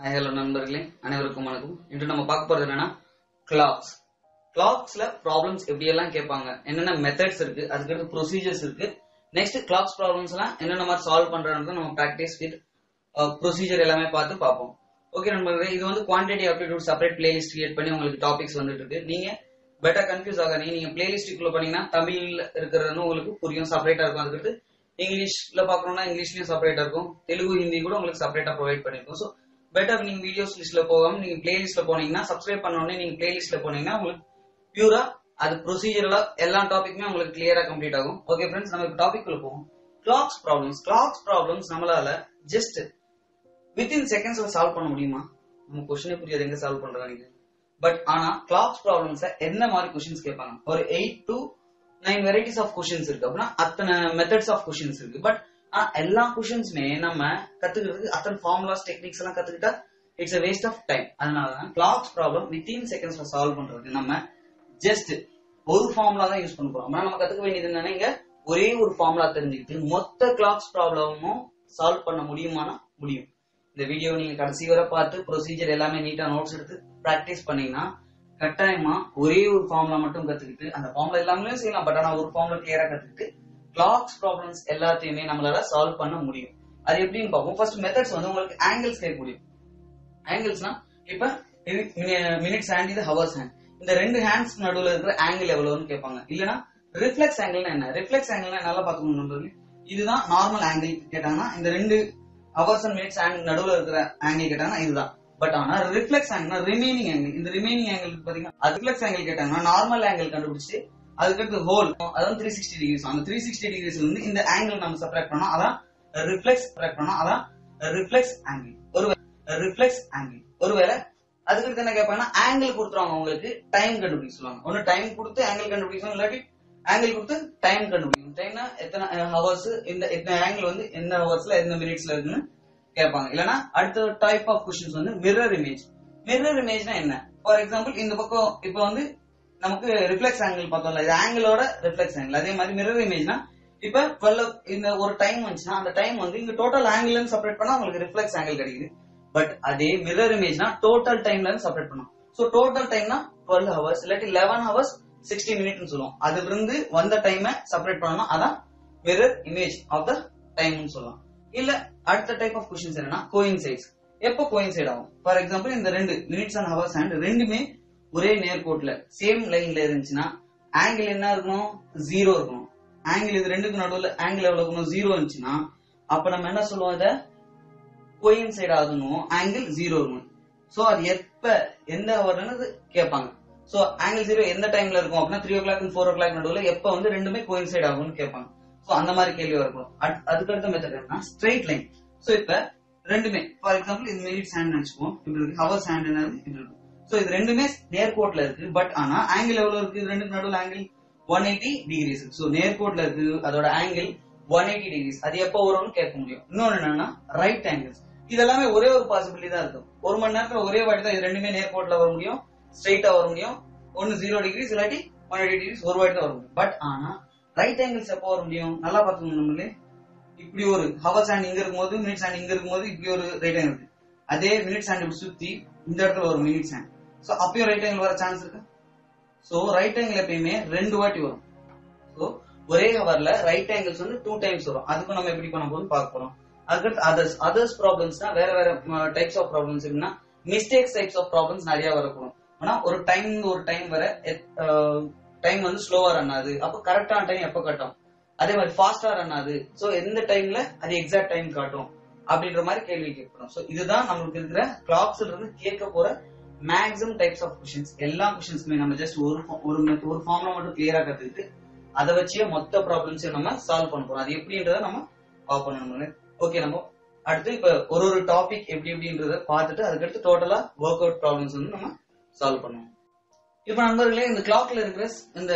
Hi hello நண்பர்களே அனைவருக்கும் வணக்கம் இன்று நம்ம பார்க்க போறது என்னன்னா கிளாக்ஸ் கிளாக்ஸ்ல ப்ராப்ளம்ஸ் எப்படி எல்லாம் கேட்பாங்க என்னென்ன மெத்தட்ஸ் இருக்கு அதுக்கடுத்து ப்ரொசீஜர்ஸ் இருக்கு நெக்ஸ்ட் கிளாக்ஸ் ப்ராப்ளம்ஸ் எல்லாம் என்னென்ன மாதிரி சால்வ் பண்றது நம்ம ப்ராக்டிஸ் வித் ப்ரொசீஜர் எல்லாமே பார்த்து பார்ப்போம் ஓகே நண்பர்களே இது வந்து quantity aptitude separate playlist create பண்ணி உங்களுக்கு டாபிக்ஸ் வந்துட்டு இருக்கு நீங்க பெட்டர் கன்ஃபியூஸ் ஆகாதீங்க நீங்க பிளேலிஸ்டுக்குள்ள பண்ணீங்கன்னா தமிழ்ல இருக்கிறது உங்களுக்கு புரியும் செப்பரேட்டா இருக்கும் அதுக்கடுத்து இங்கிலீஷ்ல பாக்கணும்னா இங்கிலீஷ்லயும் செப்பரேட்டா இருக்கும் தெலுங்கு ஹிந்தி கூட உங்களுக்கு செப்பரேட்டா ப்ரொவைட் பண்ணிருக்கும் ஸோ பெட்டர் நீங்க வீடியோஸ் லிஸ்ட்ல போகாம நீங்க பிளேலிஸ்ட்ல போனீங்கன்னா சப்ஸ்கிரைப் பண்ண உடனே நீங்க பிளேலிஸ்ட்ல போனீங்கன்னா உங்களுக்கு பியூரா அது ப்ரொசீஜரலா எல்லா டாபிக்குமே உங்களுக்கு கிளியரா கம்ப்ளீட் ஆகும் ஓகே ஃப்ரெண்ட்ஸ் நம்ம டாபிக் குள்ள போவோம் கிளாக்ஸ் ப்ராப்ளம்ஸ் கிளாக்ஸ் ப்ராப்ளம்ஸ் நம்மளால ஜஸ்ட் வித்தின் செகண்ட்ஸ்ல சால்வ் பண்ண முடியுமா நம்ம கொஸ்டினே புரியாது எங்க சால்வ் பண்றாங்க பட் ஆனா கிளாக்ஸ் ப்ராப்ளம்ஸ்ல என்ன மாதிரி கொஸ்டின்ஸ் கேட்பாங்க ஒரு eight to nine varieties of questions இருக்கு அப்படின்னா அத்தனை மெத்தட்ஸ் ஆஃப் கொஸ்டின்ஸ் இருக்கு பட் ஆனா எல்லா கொஸ்டின்ஸுமே நம்ம கத்துக்கிறதுக்கு அத்தனை ஃபார்முலாஸ் டெக்னிக்ஸ் எல்லாம் கத்துக்கிட்டா it's a waste of time அதனாலதான் கிளாக்ஸ் ப்ராப்ளம் வித்தின் செகண்ட்ஸ்ல சால்வ் பண்றதுக்கு நம்ம ஜஸ்ட் ஒரு ஃபார்முலா தான் யூஸ் பண்ண போறோம் ஆனா நம்ம கத்துக்க வேண்டியது என்னன்னா இங்க ஒரே ஒரு ஃபார்முலா தெரிஞ்சுக்கிட்டு மொத்த கிளாக்ஸ் ப்ராப்ளமும் சால்வ் பண்ண முடியுமானா முடியும் இந்த வீடியோ நீங்க கடைசி வரை பார்த்து ப்ரொசீஜர் எல்லாமே நீட்டா நோட்ஸ் எடுத்து பிராக்டிஸ் பண்ணீங்கன்னா கட்டாயமா ஒரே ஒரு ஃபார்முலா மட்டும் கத்துக்கிட்டு அந்த ஃபார்முலா எல்லாமே செய்யலாம் பட் ஆனா ஒரு ஃபார்முலா கிளியரா கத்துக்கிட்டு கிளாக்ஸ் ப்ராப்ளம்ஸ் எல்லாத்தையுமே நம்மளால சால்வ் பண்ண முடியும் அது எப்படின்னு பார்ப்போம் ஃபர்ஸ்ட் மெத்தட்ஸ் வந்து உங்களுக்கு ஆங்கிள்ஸ் கேட்க முடியும் ஆங்கிள்ஸ்னா இப்ப மினிட்ஸ் ஹேண்ட் இது ஹவர்ஸ் ஹேண்ட் இந்த ரெண்டு ஹேண்ட்ஸ் நடுவுல இருக்கிற ஆங்கிள் எவ்வளவுன்னு கேட்பாங்க இல்லனா ரிஃப்ளெக்ஸ் ஆங்கிள்னா என்ன ரிஃப்ளெக்ஸ் ஆங்கிள்னா நல்லா பாத்துக்கணும் நண்பர்களே. இதுதான் நார்மல் ஆங்கிள் கேட்டாங்கன்னா இந்த ரெண்டு ஹவர்ஸ் அண்ட் மினிட்ஸ் ஆங்கிள் நடுவுல இருக்கிற ஆங்கிள் கேட்டாங்கன்னா இதுதான் பட் ஆனா ரிஃப்ளெக்ஸ் ஆங்கிள் ரிமைனிங் ஆங்கிள் இந்த ரிமைனிங் ஆங்கிள் பாத்தீங்கன்னா அது ரிஃப்ளெக்ஸ் ஆங்கிள் கேட்டாங்கன்னா நார்மல் ஆங்கிள் கண்டுபிடிச்சு அதுக்கடுத்து ஹோல் அதாவது த்ரீ சிக்ஸ்டி டிகிரிஸ் அந்த த்ரீ சிக்ஸ்டி டிகிரிஸ் வந்து இந்த ஆங்கிள் நம்ம செப்பரேட் பண்ணோம் அதான் ரிஃப்ளெக்ஸ் செப்பரேட் பண்ணோம் அதான் ரிஃப்ளெக்ஸ் ஆங்கிள் ஒரு ரிஃப்ளெக்ஸ் ஆங்கிள் ஒருவேளை அதுக்கு என்ன கேட்பாங்கன்னா ஆங்கிள் கொடுத்துருவாங்க உங்களுக்கு டைம் கண்டுபிடிக்க சொல்லுவாங்க ஒன்னு டைம் கொடுத்து ஆங்கிள் கண்டுபிடிக்கணும் இல்லாட்டி ஆங்கிள் கொடுத்து டைம் கண்டுபிடிக்கணும் டைம்னா எத்தனை ஹவர்ஸ் இந்த எத்தனை ஆங்கிள் வந்து எந்த ஹவர்ஸ்ல எந்த மினிட்ஸ்ல இருக்குன்னு கேட்பாங்க இல்லனா அடுத்த டைப் ஆஃப் கொஸ்டின்ஸ் வந்து மிரர் இமேஜ் மிரர் இமேஜ்னா என்ன ஃபார் எக்ஸாம்பிள் இந்த பக்கம் இப்போ வந்து நமக்கு ரிஃப்ளெக்ஸ் ஆங்கிள் பார்த்தோம்ல இது ஆங்கிளோட ரிஃப்ளெக்ஸ் ஆங்கிள் அதே மாதிரி மிரர் இமேஜ்னா இப்ப டுவெல் இந்த ஒரு டைம் வந்துச்சுன்னா அந்த டைம் வந்து இங்க டோட்டல் ஆங்கிள் செப்பரேட் பண்ணா உங்களுக்கு ரிஃப்ளெக்ஸ் ஆங்கிள் கிடைக்குது பட் அதே மிரர் இமேஜ்னா டோட்டல் டைம்ல இருந்து செப்பரேட் பண்ணும் சோ டோட்டல் டைம்னா டுவெல் ஹவர்ஸ் இல்லாட்டி லெவன் ஹவர்ஸ் சிக்ஸ்டி மினிட்னு சொல்லுவோம் அதுல இருந்து வந்த டைமை செப்பரேட் பண்ணணும் அதான் மிரர் இமேஜ் ஆஃப் த டைம்னு சொல்லலாம் இல்ல அடுத்த டைப் ஆஃப் கொஸ்டின்ஸ் என்னன்னா கோயின்சைட்ஸ் எப்போ கோயின்சைட் ஆகும் ஃபார் எக்ஸாம்பிள் இந்த ரெண்டு மினிட்ஸ் அண்ட் ஹவர்ஸ் அண்ட் ரெண்டுமே ஒரே நேர்கோட்ல சேம் லைன்ல இருந்துச்சுன்னா ஆங்கிள் என்ன இருக்கணும் ஜீரோ இருக்கணும் ஆங்கிள் இது ரெண்டுக்கு நடுவுல ஆங்கிள் எவ்வளவு இருக்கணும் ஜீரோ இருந்துச்சுன்னா அப்ப நம்ம என்ன சொல்லுவோம் இதை கோயின்சைட் ஆகணும் ஆங்கிள் ஜீரோ இருக்கணும் சோ அது எப்ப எந்த ஹவர்னு கேட்பாங்க சோ ஆங்கிள் ஜீரோ எந்த டைம்ல இருக்கும் அப்படின்னா three o'clock four o'clock நடுவுல எப்ப வந்து ரெண்டுமே கோயின்சைட் ஆகும்னு கேட்பாங்க சோ அந்த மாதிரி கேள்வி வரணும் அட்- அதுக்கு அடுத்த மெத்தட் என்ன ஸ்ட்ரைட் லைன் சோ இப்ப ரெண்டுமே ஃபார் எக்ஸாம்பிள் இது மினிட்ஸ் ஹேண்ட் நினைச்சுப்போம் இப்படி இருக்கு ஹவர்ஸ் ஹேண்ட் என்னது இப்படி இருக்கும் சோ இது ரெண்டுமே நேர்கோட்ல இருக்கு பட் ஆனா ஆங்கிள் எவ்வளவு இருக்கு இது ரெண்டுக்கு நடுவுல angle one eighty degrees so நேர்கோட்ல இருக்கு அதோட ஆங்கிள் ஒன் எயிட்டி டிகிரிஸ் அது எப்போ வரும்னு கேட்க முடியும் இன்னொன்னு என்னன்னா ரைட் ஆங்கிள்ஸ் இதெல்லாமே ஒரே ஒரு பாசிபிலிட்டி தான் இருக்கும் ஒரு மணி நேரத்துல ஒரே வாட்டி தான் இது ரெண்டுமே நேர்கோட்ல வர முடியும் ஸ்ட்ரைட்டா வர முடியும் ஒன்னு ஜீரோ டிகிரிஸ் இல்லாட்டி ஒன் எயிட்டி டிகிரிஸ் ஒரு வாட்டி தான் வர முடியும் பட் ஆனா ரைட் ஆங்கிள்ஸ் எப்போ வர முடியும் நல்லா பாத்துக்கணும் நம்மளே இப்படி ஒரு ஹவர்ஸ் ஹேண்ட் இங்க இருக்கும்போது மினிட்ஸ் ஹேண்ட் இங்க இருக்கும்போது இப்படி ஒரு ரைட் ஆங்கிள் இருக்கு அதே மினிட்ஸ் ஹேண்ட் இப்படி சுத்தி இந்த இடத்துல ஒரு மினிட்ஸ் ஹேண்ட் சோ அப்பயும் ரைட் ஆங்கிள் வர சான்ஸ் இருக்கு சோ ரைட் ஆங்கிள் எப்பயுமே ரெண்டு வாட்டி வரும் சோ ஒரே ஹவர்ல ரைட் ஆங்கிள்ஸ் வந்து டூ டைம்ஸ் வரும் அதுக்கும் நம்ம எப்படி பண்ண போறோம் பார்க்க போறோம் அதுக்கடுத்து அதர்ஸ் அதர்ஸ் ப்ராப்ளம்ஸ்னா வேற வேற டைப்ஸ் ஆஃப் ப்ராப்ளம்ஸ் இருக்குன்னா மிஸ்டேக்ஸ் டைப்ஸ் ஆஃப் ப்ராப்ளம்ஸ் நிறைய வரக்கூடும் ஆனா ஒரு டைம் ஒரு டைம் வர டைம் வந்து ஸ்லோவா ரன் ஆகுது அப்ப கரெக்டான டைம் எப்ப காட்டும் அதே மாதிரி ஃபாஸ்டா ரன் ஆகுது சோ எந்த டைம்ல அது எக்ஸாக்ட் டைம் காட்டும் அப்படின்ற மாதிரி கேள்வி கேட்கிறோம் சோ இதுதான் நம்மளுக்கு இருக்கிற கிளாக்ஸ்ல இருந்து கேட்க போற மேக்ஸிமம் டைப்ஸ் ஆஃப் கொஸ்டின்ஸ் எல்லா கொஸ்டின்ஸ்மே நம்ம ஜஸ்ட் ஒரு fo- ஒரு method- ஒரு ஃபார்ம்ல மட்டும் கிளியரா கத்துக்கிட்டு அதை வச்சே மொத்த ப்ராப்ளம்ஸையும் நம்ம சால்வ் பண்ண போறோம் அது எப்படின்றத நம்ம பார்ப்போம் ஓகே நம்ம அடுத்து இப்ப ஒரு ஒரு டாபிக் எப்படி எப்படின்றத பார்த்துட்டு அதுக்கடுத்து டோட்டலா ஒர்க் அவுட் ப்ராப்ளம்ஸ் வந்து நம்ம சால்வ் பண்ணுவோம் இப்ப நண்பர்களே இந்த கிளாக்ல இருக்கிற ஸ்- இந்த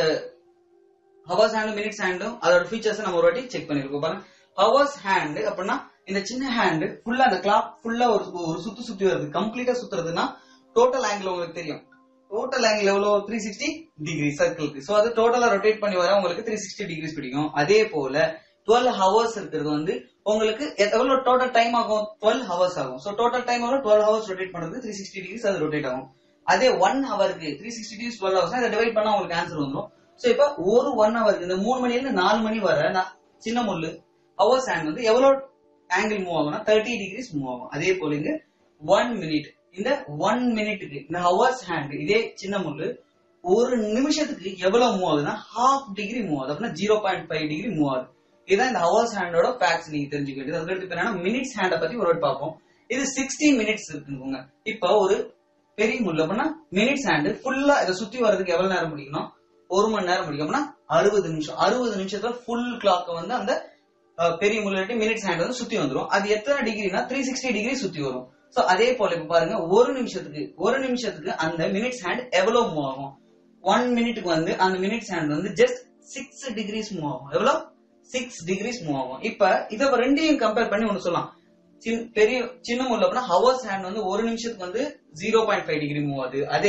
ஹவர்ஸ் ஹேண்டும் மினிட்ஸ் ஹேண்டும் அதோட ஃபீச்சர்ஸ் நம்ம ஒரு வாட்டி செக் பண்ணிருக்கோம் பாருங்க ஹவர்ஸ் ஹேண்ட் அப்படின்னா இந்த சின்ன ஹேண்ட் ஃபுல்லா அந்த கிளாக் ஃபுல்லா ஒரு ஒரு சுத்து சுத்தி வருது கம்ப்ளீட்டா சுத்துறதுன்னா டோட்டல் ஆங்கிள் உங்களுக்கு தெரியும் டோட்டல் ஆங்கிள் எவ்வளவு த்ரீ சிக்ஸ்டி டிகிரி சர்க்கிளுக்கு சோ அது டோட்டலா ரொட்டேட் பண்ணி வர உங்களுக்கு த்ரீ சிக்ஸ்டி டிகிரிஸ் பிடிக்கும் அதே போல டுவெல் ஹவர்ஸ் இருக்கிறது வந்து உங்களுக்கு எவ்வளவு டோட்டல் டைம் ஆகும் டுவெல் ஹவர்ஸ் ஆகும் ஸோ டோட்டல் டைம் ஆகும் டுவெல் ஹவர்ஸ் ரொட்டேட் பண்றது த்ரீ சிக்ஸ்டி டிகிரிஸ் அது ரொட்டேட் ஆகும் அதே ஒன் ஹவருக்கு three sixty degrees twelve hours அதை டிவைட் பண்ணா உங்களுக்கு ஆன்சர் வந்துடும் ஸோ இப்போ ஒரு ஒன் ஹவருக்கு இந்த மூணு மணில இருந்து நாலு மணி வர நான் சின்ன முள்ளு ஹவர்ஸ் ஹேண்ட் வந்து எவ்வளவு ஆங்கிள் மூவ் ஆகும்னா தேர்ட்டி டிகிரிஸ் மூவ் ஆகும் அதே போல இங்க ஒன் மினிட் இந்த ஒன் மினிட்டுக்கு இந்த ஹவர்ஸ் ஹேண்ட் இதே சின்ன முள்ளு ஒரு நிமிஷத்துக்கு எவ்வளவு மூவ் ஆகுதுன்னா ஹாஃப் டிகிரி மூவ் ஆகுது அப்படின்னா zero point five degree move ஆகுது இதுதான் இந்த ஹவர்ஸ் ஹேண்டோட ஃபேக்ட்ஸ் நீங்க தெரிஞ்சுக்க வேண்டியது அதுக்கடுத்து இப்ப என்னன்னா மினிட்ஸ் ஹேண்டை பத்தி ஒரு வாட்டி பார்ப்போம் இது சிக்ஸ்டி மினிட்ஸ் இருக்குங்க இப்போ ஒரு பெரிய முள்ளு அப்படின்னா மினிட்ஸ் ஹேண்ட் ஃபுல்லா இதை சுத்தி வர்றதுக்கு எவ்வளவு நேரம் பிடிக்கணும் ஒரு மணி நேரம் பிடிக்கும் அப்படின்னா அறுபது நிமிஷம் அறுபது நிமிஷத்துல ஃபுல் கிளாக் வந்து அந்த அஹ், பெரிய முள்ளாட்டி மினிட்ஸ் ஹேண்ட் வந்து சுத்தி வந்துரும் அது எத்தனை டிகிரினா த்ரீ சிக்ஸ்டி டிகிரி சுத்தி வரும் சோ அதே போல இப்ப பாருங்க ஒரு நிமிஷத்துக்கு ஒரு நிமிஷத்துக்கு அந்த மினிட்ஸ் ஹேண்ட் எவ்வளவு மூவ் ஆகும் ஒன் மினிட்டுக்கு வந்து அந்த மினிட்ஸ் ஹேண்ட் வந்து ஜஸ்ட் சிக்ஸ் டிகிரிஸ் மூவ் ஆகும் எவ்வளவு சிக்ஸ் டிகிரிஸ் மூவ் ஆகும் இப்ப இத ரெண்டையும் கம்பேர் பண்ணி ஒன்னு சொல்லலாம் சின்- பெரிய சின்ன முள்ள அப்படின்னா ஹவர்ஸ் ஹேண்ட் வந்து ஒரு நிமிஷத்துக்கு வந்து zero point five degree move ஆகுது அதே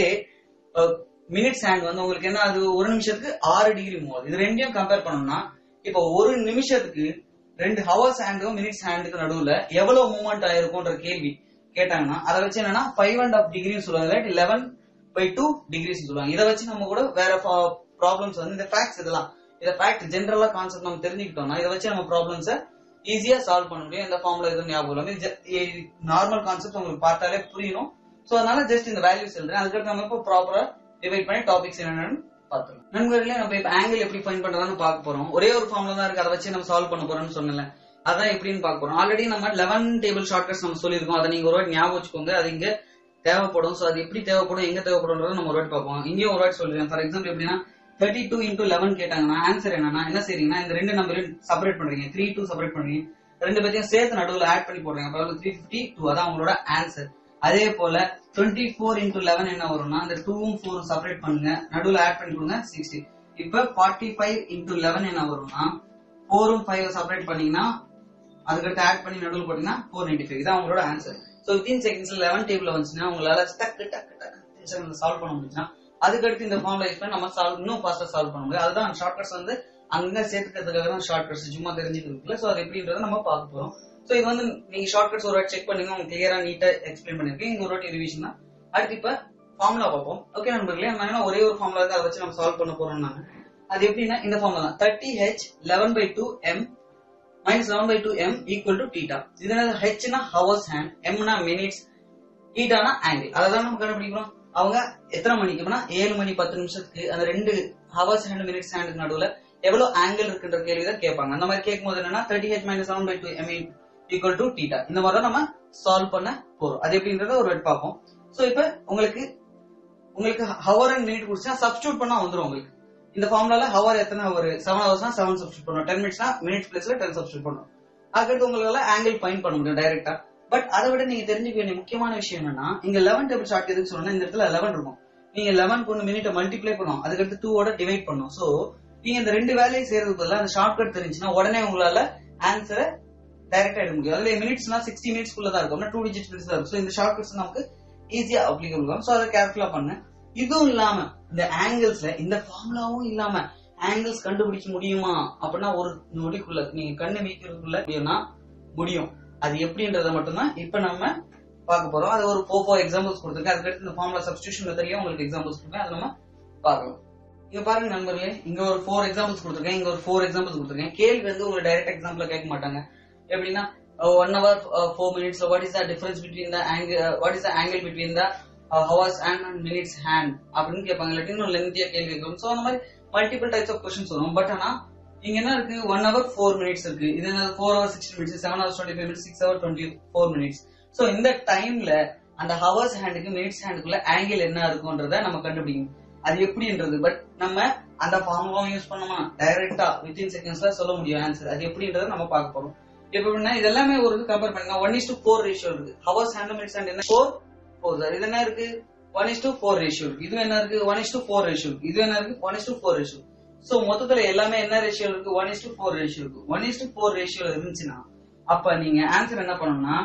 மினிட்ஸ் ஹேண்ட் வந்து உங்களுக்கு என்ன அது ஒரு நிமிஷத்துக்கு ஆறு டிகிரி மூவ் ஆகுது இது ரெண்டையும் கம்பேர் பண்ணோம்னா இப்போ ஒரு நிமிஷத்துக்கு ரெண்டு ஹவர்ஸ் ஹேண்டுக்கும் மினிட்ஸ் ஹேண்டுக்கு நடுவுல எவ்வளவு மூவ்மெண்ட் ஆயிருக்கும்ன்ற கேள்வி கேட்டாங்கன்னா அதை வச்சு என்னன்னா ஃபைவ் அண்ட் ஆஃப் டிகிரின்னு சொல்லுவாங்க இல்லாட்டி லெவன் பை டூ டிகிரிஸ் சொல்லுவாங்க இதை வச்சு நம்ம கூட வேற ப்ராப்ளம்ஸ் வந்து இந்த ஃபேக்ட்ஸ் இதெல்லாம் இத ஃபேக்ட் ஜென்ரலா கான்செப்ட் நம்ம தெரிஞ்சுக்கிட்டோம்னா இதை வச்சு நம்ம ப்ராப்ளம்ஸை ஈஸியா சால்வ் பண்ண முடியும் இந்த ஃபார்ம்ல எதுவும் ஞாபகம் இல்லை நார்மல் கான்செப்ட் உங்களுக்கு பார்த்தாலே புரியணும் சோ அதனால ஜஸ்ட் இந்த வேல்யூஸ் எழுதுறேன் அதுக்கடுத்து நம்ம இப்போ ப்ராப்பரா டிவைட் பண்ணி டாபிக்ஸ் என்னென்னு பார்த்துருவோம் நண்பர்களே நம்ம இப்ப ஆங்கிள் எப்படி ஃபைன் பண்றதான்னு பார்க்க போறோம் ஒரே ஒரு ஃபார்ம்ல தான் இருக்கு அதை வச்சு நம்ம சால்வ் பண்ண போறோம்னு சொன்னல அதான் எப்படின்னு பார்க்க போறோம் ஆல்ரெடி நம்ம லெவன் டேபிள் ஷார்ட்கட்ஸ் நம்ம சொல்லியிருக்கோம் அதை நீங்க ஒரு வாட்டி ஞாபகம் வச்சுக்கோங்க அது இங்க தேவைப்படும் சோ அது எப்படி தேவைப்படும் எங்க தேவைப்படும்ன்றத நம்ம ஒரு வாட்டி பார்ப்போம் இங்கேயும் ஒரு வாட்டி சொல்லிடுறேன் ஃபார் எக்ஸாம்பிள் எப்படின்னா தேர்ட்டி டூ இன்டூ லெவன் கேட்டாங்கன்னா ஆன்சர் என்னன்னா என்ன செய்றீங்கன்னா இந்த ரெண்டு நம்பரையும் செப்பரேட் பண்றீங்க த்ரீ டூ செப்பரேட் பண்றீங்க ரெண்டு பேத்தையும் சேர்த்து நடுவுல ஆட் பண்ணி போடுறீங்க அப்ப த்ரீ ஃபிஃப்டி டூ அதான் உங்களோட ஆன்சர் அதே போல டுவெண்ட்டி ஃபோர் இன்டூ லெவன் என்ன வரும்னா இந்த டூவும் ஃபோரும் செப்பரேட் பண்ணுங்க நடுவுல ஆட் பண்ணி கொடுங்க சிக்ஸ்டி இப்ப ஃபார்ட்டி ஃபைவ் இன்டூ லெவன் என்ன வரும்னா ஃபோரும் ஃபைவ் செப்பரேட் பண்ணீங்கன்னா அதுக்கடுத்து ஆட் பண்ணி நடுவில் போட்டீங்கன்னா ஃபோர் நைன்டி ஃபைவ் இதான் உங்களோட ஆன்சர் ஸோ வித்தின் செகண்ட்ஸ்ல லெவன் டேபிள் வந்துச்சுன்னா உங்களால டக்கு டக்கு டக்கு சால்வ் பண்ண முடிஞ்சுன்னா அதுக்கடுத்து இந்த ஃபார்ம்ல யூஸ் பண்ணி நம்ம சால்வ் இன்னும் ஃபாஸ்டா சால்வ் பண்ண முடியும் அதுதான் ஷார்ட்கட்ஸ் வந்து அங்க சேர்த்துக்கிறதுக்காக தான் ஷார்ட்கட்ஸ் சும்மா தெரிஞ்சுக்கிறதுக்குல ஸோ அது எப்படின்றத நம்ம பார்க்க போறோம் ஸோ இது வந்து நீங்க ஷார்ட்கட்ஸ் ஒரு வாட்டி செக் பண்ணுங்க உங்களுக்கு கிளியரா நீட்டா எக்ஸ்பிளைன் பண்ணிருக்கேன் இங்க ஒரு வாட்டி ரிவிஷன் தான் அடுத்து இப்ப ஃபார்முலா பார்ப்போம் ஓகே நண்பர்களே நம்ம என்ன ஒரே ஒரு ஃபார்முலா இருக்கு அதை வச்சு நம்ம சால்வ் பண்ண போறோம் நாங்க அது எப்படின்னா இந்த ஃபார்முலா தான் thirty H eleven by two M minus eleven by two M equal to theta இது ஹெச்னா ஹவர்ஸ் ஹேண்ட் எம்னா மினிட்ஸ் ஈட்டானா ஆங்கிள் அதை தான் நம்ம கண்டுபிடிக்கிறோம் அவங்க எத்தனை மணிக்கு அப்படின்னா ஏழு மணி பத்து நிமிஷத்துக்கு அந்த ரெண்டு ஹவர்ஸ் ஹேண்ட் மினிட்ஸ் ஹேண்டுக்கு நடுவுல எவ்வளவு ஆங்கிள் இருக்குன்ற கேள்வி தான் கேட்பாங்க அந்த மாதிரி கேட்கும்போது என்னன்னா thirty H minus seven by two M equal to theta இந்த மாதிரி தான் நம்ம சால்வ் பண்ண போறோம் அது எப்படின்றத ஒரு வாட்டி பார்ப்போம் சோ இப்போ உங்களுக்கு உங்களுக்கு ஹவர் அண்ட் மினிட் குடிச்சா சப்ஸ்டியூட் பண்ணா வந்துரும் உங்களுக்கு இந்த ஃபார்முலால ஹவர் எத்தனை ஹவர் செவன் ஹவர்ஸ்னா செவன் சப்ஸ்டியூட் பண்ணுவோம் டென் மினிட்ஸ்னா மினிட்ஸ் பிளஸ்ல டென் சப்ஸ்டியூட் பண்ணுவோம் அதுக்கடுத்து உங்களால ஆங்கிள் ஃபைன் பண்ண முடியும் டைரக்டா பட் அதை விட நீங்க தெரிஞ்சுக்க வேண்டிய முக்கியமான விஷயம் என்னன்னா இங்க லெவன் டேபிள் ஷார்ட் எதுக்கு சொன்னா இந்த இடத்துல லெவன் இருக்கும் நீங்க லெவன் கொண்டு மினிட்டை மல்டிப்ளை பண்ணும் அதுக்கடுத்து டூவோட டிவைட் பண்ணும் சோ நீங்க இந்த ரெண்டு வேலையை செய்யறதுக்கு பதிலா அந்த ஷார்ட் கட் தெரிஞ்சுன்னா உடனே உங்களால ஆன்சரை டைரக்டா எடுக்க முடியும் அதுல மினிட்ஸ்னா சிக்ஸ்டி மினிட்ஸ் குள்ள தான் இருக்கும் டூ டிஜிட் மினிட்ஸ் தான் இருக்கும் So இந்த ஷார்ட் கட்ஸ் நமக்கு ஈஸியா அப்ளிகபிள் இருக்கும் ஸோ அதை கேர்ஃபுல்லா பண்ணு இதுவும் இல்லாம இந்த ஆங்கிள்ஸ்ல இந்த ஃபார்முலாவும் இல்லாம ஆங்கிள்ஸ் கண்டுபிடிக்க முடியுமா அப்படின்னா ஒரு நொடிக்குள்ள நீங்க கண்ணு வைக்கிறதுக்குள்ள முடியும்னா முடியும் அது எப்படின்றத மட்டும்தான் இப்ப நம்ம பார்க்க போறோம் அது ஒரு ஃபோர் ஃபோர் எக்ஸாம்பிள்ஸ் கொடுத்துருக்கேன் அதுக்கடுத்து இந்த ஃபார்முலா சப்ஸ்டியூஷன் மெத்தட்லயும் உங்களுக்கு எக்ஸாம்பிள்ஸ் கொடுப்பேன் அதை நம்ம பார்க்கலாம் இங்க பாருங்க நண்பர்களே இங்க ஒரு ஃபோர் எக்ஸாம்பிள்ஸ் கொடுத்துருக்கேன் இங்க ஒரு ஃபோர் எக்ஸாம்பிள்ஸ் கொடுத்துருக்கேன் கேள்வி வந்து உங்களுக்கு டைரக்ட் எக்ஸாம்பிள் கேட்க மாட்டாங்க எப்படின்னா one hour four minutes what is the difference between the angle what is the angle between the hours hand and minutes hand அப்படின்னு கேட்பாங்க இல்லாட்டி இன்னும் லென்த்தியா கேள்வி இருக்கும் ஸோ அந்த மாதிரி மல்டிபிள் டைப்ஸ் ஆஃப் கொஸ்டின்ஸ் வரும் பட் ஆனா இங்க என்ன இருக்கு ஒன் ஹவர் ஃபோர் மினிட்ஸ் இருக்கு இது என்ன four hour sixty minutes seven hours twenty five minutes six hour twenty four minutes so இந்த டைம்ல அந்த ஹவர்ஸ் ஹேண்டுக்கு மினிட்ஸ் ஹேண்டுக்குள்ள ஆங்கிள் என்ன இருக்கும்ன்றத நம்ம கண்டுபிடிக்கணும் அது எப்படின்றது பட் நம்ம அந்த ஃபார்முலாவும் யூஸ் பண்ணோமா டைரக்டா வித்தின் செகண்ட்ஸ்ல சொல்ல முடியும் ஆன்சர் அது எப்படின்றத நம்ம பார்க்க போறோம் இப்ப எப்படின்னா இது எல்லாமே ஒரு இது கம்பேர் பண்ணுங்க one is to four ratio இருக்கு ஹவர்ஸ் ஹேண்ட் மினிட்ஸ் ஹேண்ட் என்ன ஃபோர் ஃபோர் சார் இது என்ன இருக்கு one is to four ratio இருக்கு இது என்ன இருக்கு one is to four ratio இருக்கு இது என்ன இருக்கு one is to four ratio so மொத்தத்துல எல்லாமே என்ன ரேஷியோ இருக்கு one is to four ratio இருக்கு one is to four ratio இருந்துச்சுன்னா அப்ப நீங்க ஆன்சர் என்ன பண்ணணும்னா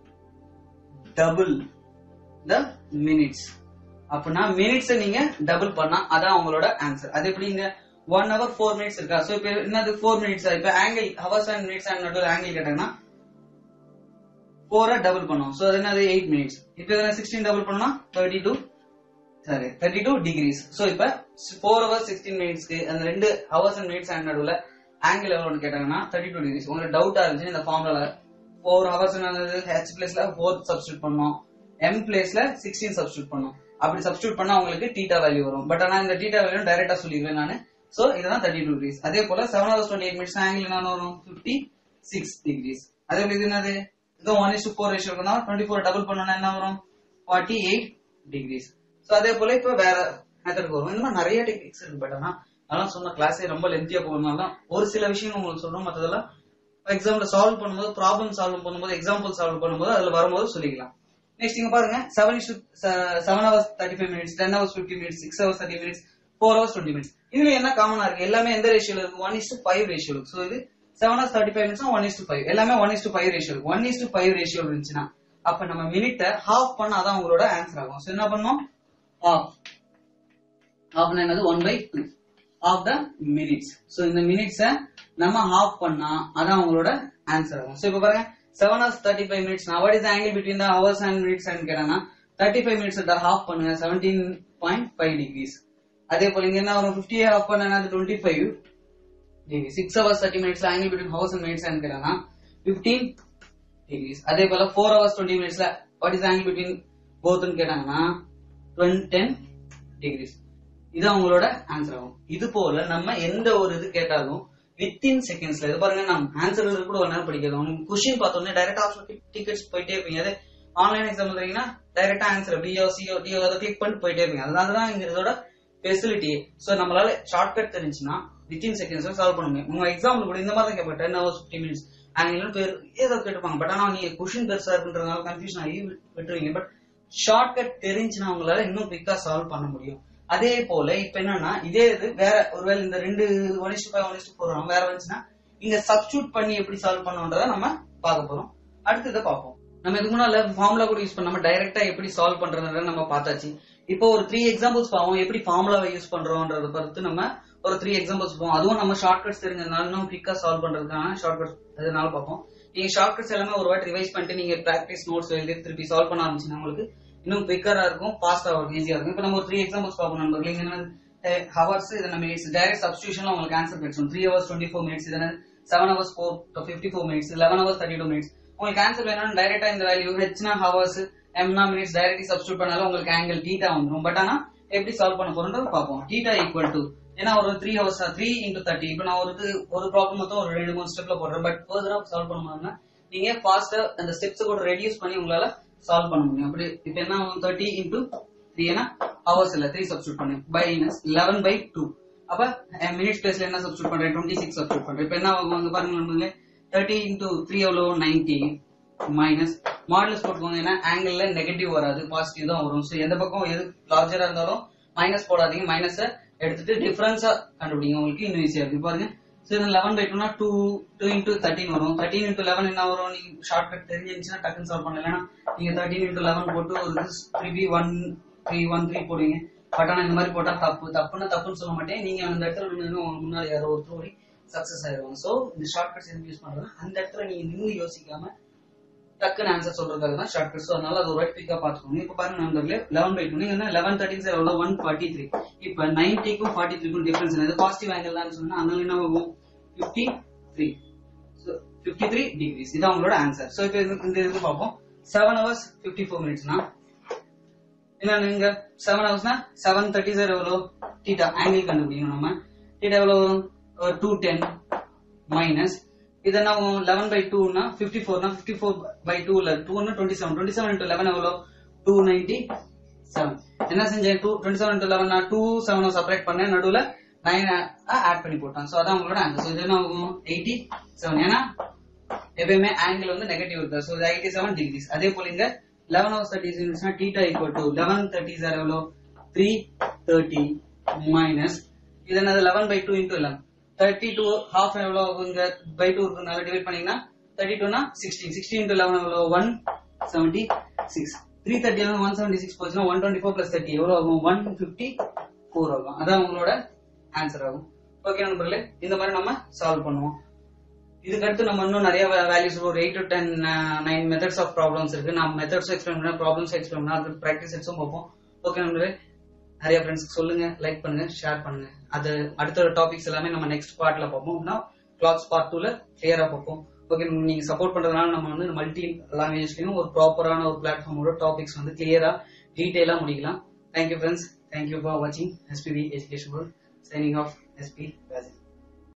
டபுள் த மினிட்ஸ் அப்படின்னா மினிட்ஸ் நீங்க டபுள் பண்ணா அதான் உங்களோட ஆன்சர் அது எப்படிங்க ஒன் ஹவர் ஃபோர் மினிட்ஸ் இருக்கா சோ இப்போ என்னது ஃபோர் மினிட்ஸ் இப்போ angle hours and minutes and நடுவில் ஆங்கிள் கேட்டாங்கன்னா ஃபோரை டபுள் பண்ணும் சோ அது என்னது எயிட் மினிட்ஸ் இப்போ இதில் சிக்ஸ்டீன் டபுள் பண்ணா thirty two sorry thirty two degrees so இப்போ ஃபோர் ஹவர்ஸ் சிக்ஸ்டீன் மினிட்ஸ்க்கு அந்த ரெண்டு ஹவர்ஸ் அண்ட் மினிட்ஸ் அண்ட் நடுவில் ஆங்கிள் எவ்வளோன்னு கேட்டாங்கன்னா தேர்ட்டி டூ டிகிரிஸ் உங்களுக்கு டவுட்டா இருந்துச்சு இந்த ஃபார்முலால ஃபோர் ஹவர்ஸ் ஹெச் பிளேஸ்ல ஃபோர் சப்ஸ்டியூட் பண்ணோம் எம் பிளேஸ்ல சிக்ஸ்டீன் சப்ஸ்டியூட் பண்ணோம் அப்படி சப்ஸ்டியூட் பண்ணா உங்களுக்கு டீட்டா வேல்யூ வரும் பட் ஆனா இந்த டீட்டா வேல்யூ டைரக்டா சொல்லிடுவேன் நான் சோ இதுதான் தேர்ட்டி டூ டிகிரிஸ் அதே போல seven hours twenty eight minutes angle என்ன வரும் ஃபிஃப்டி சிக்ஸ் டிகிரிஸ் அதே போல இது என்னது இது ஒன் இஸ் ஃபோர் ரேஷியோ இருக்குன்னா டுவெண்ட்டி ஃபோர் டபுள் பண்ணோம்னா என்ன வரும் ஃபார்ட்டி எயிட் டிகிரிஸ் ஸோ அதே போல இப்போ வேற மெத்தடுக்கு வரும் இந்த மாதிரி நிறைய டெக்னிக்ஸ் இருக்கு பட் ஆனா அதெல்லாம் சொன்ன கிளாஸே ரொம்ப லென்த்தியா போகிறதுனால ஒரு சில விஷயங்கள் உங்களுக்கு சொல்றோம் மற்றதெல்லாம் எக்ஸாம்பிள் சால்வ் பண்ணும்போது ப்ராப்ளம் சால்வ் பண்ணும்போது எக்ஸாம்பிள் சால்வ் பண்ணும்போது அதுல வரும்போது சொல்லிக்கலாம் நெக்ஸ்ட் இங்க பாருங்க seven is seven hours thirty five minutes ten hours fifty minutes six hours thirty minutes four hours twenty minutes இதுல என்ன காமனா இருக்கு எல்லாமே எந்த ரேஷியோல இருக்கு one is to five ratio இருக்கு ஸோ இது seven hours thirty five minutes one is to five எல்லாமே one is to five ratio இருக்கு one is to five ratio இருந்துச்சுன்னா அப்ப நம்ம மினிட்டை ஹாஃப் பண்ணாதான் உங்களோட ஆன்சர் ஆகும் ஸோ என்ன பண்ணோம் ஹாஃப் ஹாஃப் என்னது one by two of the minutes so இந்த மினிட்ஸை நம்ம ஹாஃப் பண்ணா அதான் உங்களோட ஆன்சர் ஆகும் ஸோ இப்போ பாருங்க seven hours thirty five minutes what is angle between the hours and minutes and கேட்டாங்கன்னா தேர்ட்டி ஃபைவ் மினிட்ஸ் ஹாஃப் பண்ணுங்க செவன்டீன் பாயிண்ட் ஃபைவ் டிகிரிஸ் அதே போல இங்க என்ன வரும் ஃபிஃப்டி ஹாஃப் பண்ணா twenty five degree six hours thirty minutes angle between hours and minutes and கேட்டாங்கன்னா fifteen degrees அதே போல ஃபோர் ஹவர்ஸ் டுவெண்ட்டி மினிட்ஸ்ல வாட் இஸ் ஆங்கிள் பிட்வீன் போத்னு கேட்டாங்கன்னா டென் டிகிரிஸ் இது அவங்களோட ஆன்சர் ஆகும் இது போல நம்ம எந்த ஒரு இது கேட்டாலும் வித்தின் செகண்ட்ஸ்ல இது பாருங்க நம்ம ஆன்சர் கூட ஒரு நேரம் படிக்கிறது உங்களுக்கு கொஸ்டின் பார்த்தோன்னே டைரக்ட் ஆப்ஷன் டிக்கெட்ஸ் போயிட்டே இருப்பீங்க அதே ஆன்லைன் எக்ஸாம் எழுதுறீங்கன்னா டைரக்டா ஆன்சர் பிஓ சிஓ டிஓ அதை கிளிக் பண்ணிட்டு போயிட்டே இருப்பீங்க அதனால தான் இங்க இதோட ஃபெசிலிட்டி ஸோ நம்மளால ஷார்ட்கட் தெரிஞ்சுன்னா வித்தின் செகண்ட்ஸ்ல சால்வ் பண்ண முடியும் உங்க எக்ஸாம்பிள் கூட இந்த மாதிரி தான் கேட்பேன் டென் ஹவர்ஸ் ஃபிஃப்டி மினிட்ஸ் ஆங்கிலும் பேர் ஏதோ கேட்டுப்பாங்க பட் ஆனா நீங்க கொஸ்டின் பெருசா இருக்குன்றதுனால கன்ஃபியூஷன் ஆகி விட்டுருவீங்க பட் ஷார்ட்கட் தெரிஞ்சுன்னா உங்களால இன்னும் குவிக்கா சால்வ் பண்ண முடியும் அதே போல இப்ப என்னன்னா இதே இது வேற ஒருவேளை இந்த ரெண்டு one is to five one is to four வேற வந்துச்சுன்னா இங்க சப்ஸ்டியூட் பண்ணி எப்படி சால்வ் பண்ணுன்றத நம்ம பார்க்க போறோம் அடுத்து இதை பார்ப்போம் நம்ம இதுக்கு முன்னால ஃபார்முலா கூட யூஸ் பண்ணாம டைரக்டா எப்படி சால்வ் பண்றதுன்றத நம்ம பார்த்தாச்சு இப்போ ஒரு த்ரீ எக்ஸாம்பிள்ஸ் பார்ப்போம் எப்படி ஃபார்முலாவை யூஸ் பண்றோம்ன்றத பொறுத்து நம்ம ஒரு த்ரீ எக்ஸாம்பிள்ஸ் பார்ப்போம் அதுவும் நம்ம ஷார்ட்கட்ஸ் தெரிஞ்சதுனால இன்னும் குவிக்கா சால்வ் பண்றதுக்கான ஷார்ட்கட்ஸ் அதனால பார்ப்போம் நீங்க ஷார்ட்கட்ஸ் எல்லாமே ஒரு வாட்டி ரிவைஸ் பண்ணிட்டு நீங்க பிராக்டிஸ் நோட்ஸ் எழுதி திருப்பி சால்வ் பண்ண ஆரம்பிச்சுன்னா உங்களுக்கு இன்னும் குவிக்கரா இருக்கும் ஃபாஸ்டா இருக்கும் ஈஸியா இருக்கும் இப்போ நம்ம ஒரு த்ரீ எக்ஸாம்பிள்ஸ் பார்ப்போம் நண்பர்களே இங்க ஹவர்ஸ் இது நம்ம மினிட்ஸ் டைரக்ட் சப்ஸ்டியூஷன்ல உங்களுக்கு ஆன்சர் கிடைச்சிடும் three hours twenty four minutes இது seven hours four fifty four minutes eleven hours thirty two minutes உங்களுக்கு ஆன்சர் வேணும்னா டைரக்டா இந்த வேல்யூ ஹெச்னா ஹவர்ஸ் எம்னா மினிட்ஸ் டைரக்ட்லி சப்ஸ்டியூட் பண்ணாலும் உங்களுக்கு ஆங்கிள் டீட்டா வந்துடும் பட் ஆனா எப்படி சால்வ் பண்ண போறோம்ன்றது பார்ப்போம் டீட்டா ஈக்குவல் டு ஏன்னா ஒரு three hours three into thirty இப்போ நான் ஒரு இது ஒரு ப்ராப்ளம் மொத்தம் ஒரு ரெண்டு மூணு ஸ்டெப்ல போடுறேன் பட் ஃபர்தரா சால்வ் பண்ணுவாங்கன்னா நீங்க ஃபாஸ்டா அந்த ஸ்டெப்ஸ் கூட ரெடியூஸ் பண்ணி உங்களால சால்வ் பண்ண முடியும் அப்படி இப்போ என்ன தேர்ட்டி இன்டூ த்ரீ ஏன்னா ஹவர்ஸ் இல்ல த்ரீ சப்ஸ்டியூட் பண்ணேன் பை லெவன் பை டூ அப்ப மினிட்ஸ் பிளேஸ்ல என்ன சப்ஸ்டியூட் பண்றேன் டுவெண்ட்டி சிக்ஸ் சப்ஸ்டியூட் பண்றேன் இப்போ என்ன ஆகும் அங்க பாருங்க நம்மளே தேர்ட்டி இன்டூ த்ரீ எவ்வளோ நைன்டி மைனஸ் மாடல்ஸ் போட்டுக்கோங்க ஏன்னா ஆங்கிள் நெகட்டிவ் வராது பாசிட்டிவ் தான் வரும் ஸோ எந்த பக்கம் எது லார்ஜரா இருந்தாலும் மைனஸ் போடாதீங்க மைனஸ் எடுத்துட்டு டிஃபரன்ஸா கண்டுபிடிங்க உங்களுக்கு இன்னும் ஈஸியா இருக்கு பாருங்க ஸோ இது லெவன் பை டூனா டூ டூ இன்டூ தேர்ட்டின் வரும் தேர்ட்டின் இன்டூ லெவன் என்ன வரும் நீங்க ஷார்ட் கட் தெரிஞ்சிருந்துச்சுன்னா டக்குன்னு சால்வ் பண்ணல ஏன்னா நீங்க தேர்ட்டின் இன்டூ லெவன் போட்டு ஒரு three one three one three போடுவீங்க பட் ஆனா இந்த மாதிரி போட்டா தப்பு தப்புன்னு தப்புன்னு சொல்ல மாட்டேன் நீங்க அந்த இடத்துல நின்று உங்க முன்னாடி யாரோ ஒருத்தர் ஓடி சக்சஸ் ஆயிடுவாங்க சோ இந்த ஷார்ட் கட்ஸ் எதுக்கு யூஸ் பண்றது அந்த இடத்துல நீங்க நின்று யோசிக்காம டக்குன்னு ஆன்சர் சொல்றதுக்காக தான் ஷார்ட் கட்ஸ் அதனால அது ஒரு வாட்டி பிக்கா பாத்துக்கோங்க இப்ப பாருங்க நண்பர்களே லெவன் பை டூ நீங்க என்ன லெவன் தேர்ட்டின் சார் எவ்வளவு ஒன் ஃபார்ட்டி த்ரீ இப்ப நைன்டிக்கும் ஃபார்ட்டி த்ரீக்கும் டிஃபரன்ஸ் என்னது பாசிட்டிவ் ஆங்கிள் தான் சொன்னா அதனால என்ன ஆகும் fifty three fifty three degrees இது அவங்களோட ஆன்சர் ஸோ இப்போ இந்த இது பார்ப்போம் செவன் ஹவர்ஸ் ஃபிஃப்டி ஃபோர் மினிட்ஸ்னா என்ன நீங்க செவன் ஹவர்ஸ்னா செவன் தேர்ட்டி சார் எவ்வளோ டீட்டா ஆங்கிள் கண்டுபிடிக்கணும் நம்ம டீட்டா எவ்வளோ டூ டென் மைனஸ் இது என்ன லெவன் பை டூனா ஃபிஃப்டி ஃபோர்னா ஃபிஃப்டி ஃபோர் பை டூல டூன்னு twenty seven twenty seven into eleven எவ்வளோ டூ நைன்டி செவன் என்ன செஞ்சேன் two twenty seven into eleven two seven separate பண்ணேன் நடுவில் நைன் ஆட் பண்ணி போட்டான் ஸோ அதான் உங்களோட ஆன்சர் ஸோ இது என்ன ஆகும் எயிட்டி செவன் ஏன்னா எப்பயுமே ஆங்கிள் வந்து நெகட்டிவ் இருக்கு ஸோ எயிட்டி செவன் டிகிரிஸ் அதே போல இங்க லெவன் ஹவர்ஸ் தேர்ட்டி இருந்துச்சுன்னா theta equal to eleven thirty sir எவ்வளோ த்ரீ தேர்ட்டி மைனஸ் இது என்னது eleven by two into eleven thirty two half எவ்வளோ இங்க பை டூ இருக்கிறதுனால டிவைட் பண்ணீங்கன்னா தேர்ட்டி டூனா சிக்ஸ்டீன் சிக்ஸ்டீன் இன்டூ லெவன் எவ்வளோ one seventy six three thirty one seventy six போச்சுன்னா one twenty four plus thirty எவ்வளோ ஆகும் ஒன் ஃபிஃப்டி ஃபோர் ஆகும் அதான் உங்களோட ஆன்சர் ஆகும் ஓகே நண்பர்களே இந்த மாதிரி நம்ம சால்வ் பண்ணுவோம் இதுக்கடுத்து நம்ம இன்னும் நிறைய வேல்யூஸ் ஒரு eight to ten nine methods of problems இருக்கு நான் மெத்தட்ஸ் எக்ஸ்பிளைன் பண்ண ப்ராப்ளம்ஸ் எக்ஸ்பிளைன் பண்ண அது ப்ராக்டிஸ் செட்ஸும் பார்ப்போம் ஓகே நண்பர்களே நிறைய ஃப்ரெண்ட்ஸ்க்கு சொல்லுங்க லைக் பண்ணுங்க ஷேர் பண்ணுங்க அது அடுத்த டாபிக்ஸ் எல்லாமே நம்ம நெக்ஸ்ட் பார்ட்ல பார்ப்போம் அப்படின்னா கிளாக்ஸ் பார்ட் டூல கிளியரா பார்ப்போம் ஓகே நீங்க சப்போர்ட் பண்றதுனால நம்ம வந்து மல்டி லாங்குவேஜ்லயும் ஒரு ப்ராப்பரான ஒரு பிளாட்ஃபார்மோட டாபிக்ஸ் வந்து கிளியரா டீடைலா முடிக்கலாம் தேங்க்யூ ஃப்ரெண்ட்ஸ் தேங்க்யூ ஃபார் வாட்சிங் SPV education signing off SP Rajan